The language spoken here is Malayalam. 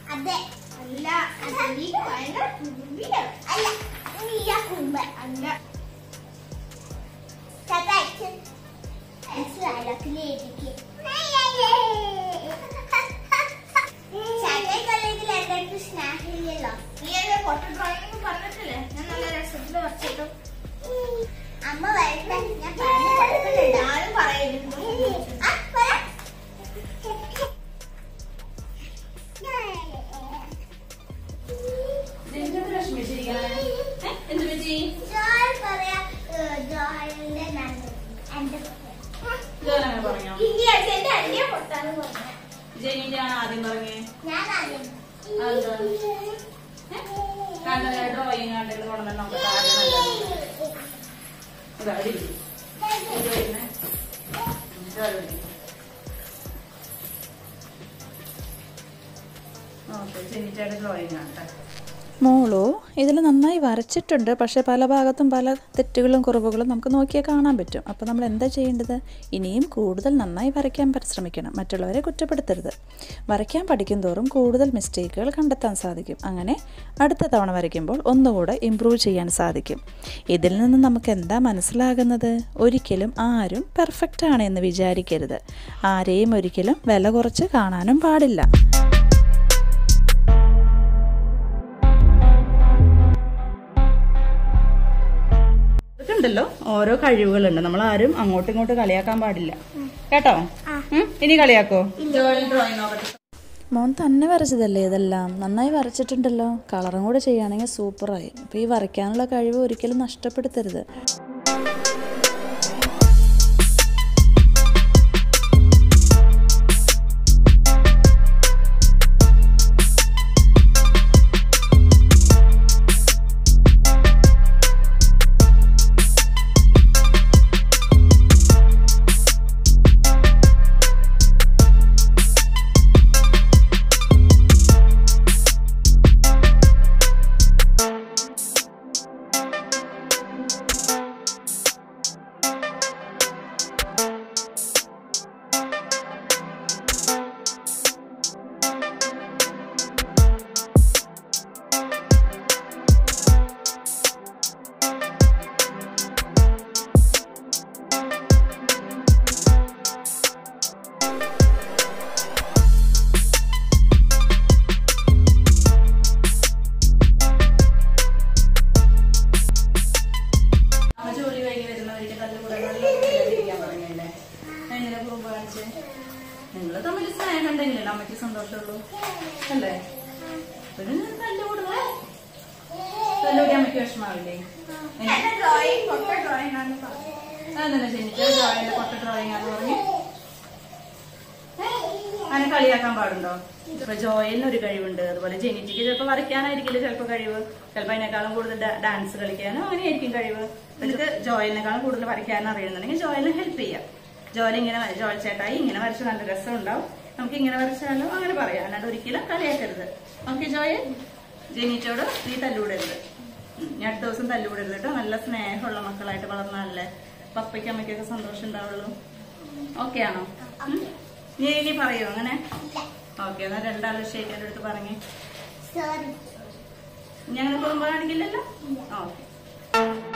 അതെ അല്ല നീ ഭയങ്കര കുറുമ്പിയാ. അല്ല നീയാ കുറുമ്പ് അല്ല ചേട്ടാ മനസ്സിലായില്ല ക്ലിയേറ്റിക്ക് ചേട്ടായി കോളേജിൽ എൻ്റെ അടുത്ത് സ്നേഹമില്ലല്ലോ നീ എന്നെ ഫോട്ടോ ഡ്രോയിങ് പറഞ്ഞിട്ടില്ലേ ഞാൻ നല്ല രസത്തിൽ വരച്ചിട്ടു അമ്മ വരട്ടെ ഞാൻ പറഞ്ഞു കൊടുക്കുന്നുണ്ട് ഞാനും പറയുന്നു ആ, പറ. എന്ത് പറ്റി ജോയ് പറയാ, ഏ, ജോയിന്റെ നന്ദി. എൻ്റെ ഇതങ്ങനെ പറഞ്ഞോ ഇനി അടിച്ച് എന്റെ അടിയെ പൊട്ടാന്ന് പറഞ്ഞു ജെനിന്റെ ആണ് ആദ്യം പറഞ്ഞേ ഞാൻ ആദ്യം. അതെന്താ? കണ്ട ഡ്രോയിങ് കണ്ടത് കൊണ്ടുവന്ന് നമുക്ക് താഴെ നല്ലത്. ഇതാ, ഇടിക്ക്. ഇത് വരുന്നേ. ഇത് വരുന്നേ. ഓക്കെ ജെനിറ്റയുടെ ഡ്രോയിങ് ആണ് കേട്ടോ മോളോ ഇതിൽ നന്നായി വരച്ചിട്ടുണ്ട് പക്ഷേ പല ഭാഗത്തും പല തെറ്റുകളും കുറവുകളും നമുക്ക് നോക്കിയാൽ കാണാൻ പറ്റും അപ്പോൾ നമ്മൾ എന്താ ചെയ്യേണ്ടത് ഇനിയും കൂടുതൽ നന്നായി വരയ്ക്കാൻ പരിശ്രമിക്കണം മറ്റുള്ളവരെ കുറ്റപ്പെടുത്തരുത് വരയ്ക്കാൻ പഠിക്കും തോറും കൂടുതൽ മിസ്റ്റേക്കുകൾ കണ്ടെത്താൻ സാധിക്കും അങ്ങനെ അടുത്ത തവണ വരയ്ക്കുമ്പോൾ ഒന്നുകൂടെ ഇമ്പ്രൂവ് ചെയ്യാൻ സാധിക്കും ഇതിൽ നിന്ന് നമുക്ക് എന്താ മനസ്സിലാകുന്നത് ഒരിക്കലും ആരും പെർഫെക്റ്റ് ആണ് എന്ന് വിചാരിക്കരുത് ആരെയും ഒരിക്കലും വില കുറച്ച് കാണാനും പാടില്ല ഇതുണ്ടല്ലോ ഓരോ കഴിവുകളുണ്ട് നമ്മൾ ആരും അങ്ങോട്ടും ഇങ്ങോട്ടും കളിയാക്കാൻ പാടില്ല കേട്ടോ ഉം? ഇനി കളിയാക്കോ ഡ്രോയിങ് നോക്കട്ടെ മോൻ തന്നെ വരച്ചതല്ലേ ഇതെല്ലാം നന്നായി വരച്ചിട്ടുണ്ടല്ലോ കളറും കൂടെ ചെയ്യുകയാണെങ്കിൽ സൂപ്പറായി അപ്പോൾ ഈ വരയ്ക്കാനുള്ള കഴിവ് ഒരിക്കലും നഷ്ടപ്പെടുത്തരുത് അമ്മ ജോലി കഴിഞ്ഞ് വരുന്നവർക്ക് തല്ല് കൂടെ ഇരിക്കാൻ പറഞ്ഞല്ലേ എങ്ങനെ കുറുമ്പ് കാണിച്ച് നിങ്ങൾ തമ്മിൽ സ്നേഹം ഉണ്ടെങ്കിലേ അമ്മയ്ക്ക് സന്തോഷമുള്ളൂ അല്ലേ ഒരു തല്ല് കൂടുമ്പോ തല്ലുകൂടി അമ്മയ്ക്ക് വിഷമാവില്ലേ എന്റെ ഡ്രോയിങ് ഫോട്ടോ ഡ്രോയിങ് ആണെന്ന് പറഞ്ഞു അതന്നെ ജനിച്ച ഡ്രോയിങ് പൊട്ട ഡ്രോയിങ് ആണെന്ന് പറഞ്ഞു അങ്ങനെ കളിയാക്കാൻ പാടുണ്ടോ ഇപ്പൊ ജോയലിന് ഒരു കഴിവുണ്ട് അതുപോലെ ജെനിറ്റിക്ക് ചിലപ്പോ വരയ്ക്കാനായിരിക്കില്ല ചിലപ്പോ കഴിവ് ചിലപ്പോ അതിനേക്കാളും കൂടുതൽ ഡാ- ഡാൻസ് കളിക്കാനോ അങ്ങനെയായിരിക്കും കഴിവ് നിങ്ങൾക്ക് ജോയലിനേക്കാളും കൂടുതൽ വരയ്ക്കാൻ അറിയുന്നുണ്ടെങ്കിൽ ജോയലിനെ ഹെൽപ്പ് ചെയ്യാം ജോയൽ ഇങ്ങനെ വര- ജോയൽ ചേട്ടായി ഇങ്ങനെ വരച്ച് നല്ല രസം ഉണ്ടാവും നമുക്ക് ഇങ്ങനെ വരച്ചാലോ അങ്ങനെ പറയാം അല്ലാണ്ട് ഒരിക്കലും കളിയാക്കരുത് ഓക്കെ ജോയൽ ജെനിറ്റോട് നീ തല്ലുകൂടരുത് ഉം. ഇനി അടുത്ത ദിവസം തല്ലുകൂടരുത് കേട്ടോ നല്ല സ്നേഹമുള്ള മക്കളായിട്ട് വളർന്നാലല്ലേ പപ്പയ്ക്ക് അമ്മയ്ക്കൊക്കെ സന്തോഷം ഉണ്ടാവുള്ളൂ ഓക്കെ ആണോ ഉം? നീ ഇനി പറയോ അങ്ങനെ ഓക്കെ എന്നാ രണ്ടാളും ഷേഖന്റെ അടുത്ത് പറഞ്ഞേ സോറി ഇനി അങ്ങനെ കുടുംബം കാണിക്കില്ലല്ലോ ഓക്കെ